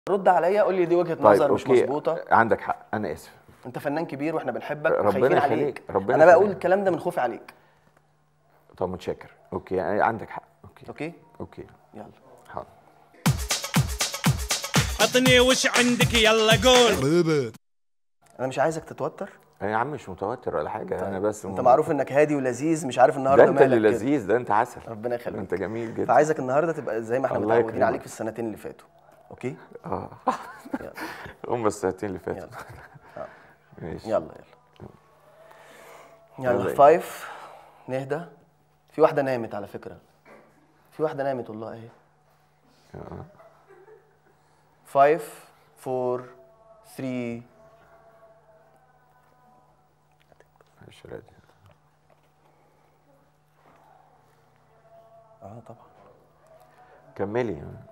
رد عليا قول لي دي وجهه طيب نظر مش اوكي مظبوطه عندك حق انا اسف انت فنان كبير واحنا بنحبك ربنا وخايفين يخليك، عليك ربنا انا بقول يخليك. الكلام ده من خوفي عليك طب متشكر اوكي عندك حق اوكي اوكي اوكي يلا حاضر عطني وش عندك يلا قول انا مش عايزك تتوتر يا عم مش متوتر ولا حاجه انا بس انت معروف انك هادي ولذيذ مش عارف ده النهارده انت اللي مالك كده. لذيذ ده انت عسل ربنا يخليك انت جميل جدا فعايزك النهارده تبقى زي ما احنا الله متعودين يكرمك. عليك في السنتين اللي فاتوا اوكي اه يلا هم السنتين اللي فاتوا يلا ماشي يلا يلا يلا يلا إيه؟ فايف نهدى في واحده نامت على فكره في واحده نامت والله اهي فايف فور ثري مش راضي اه طبعا كملي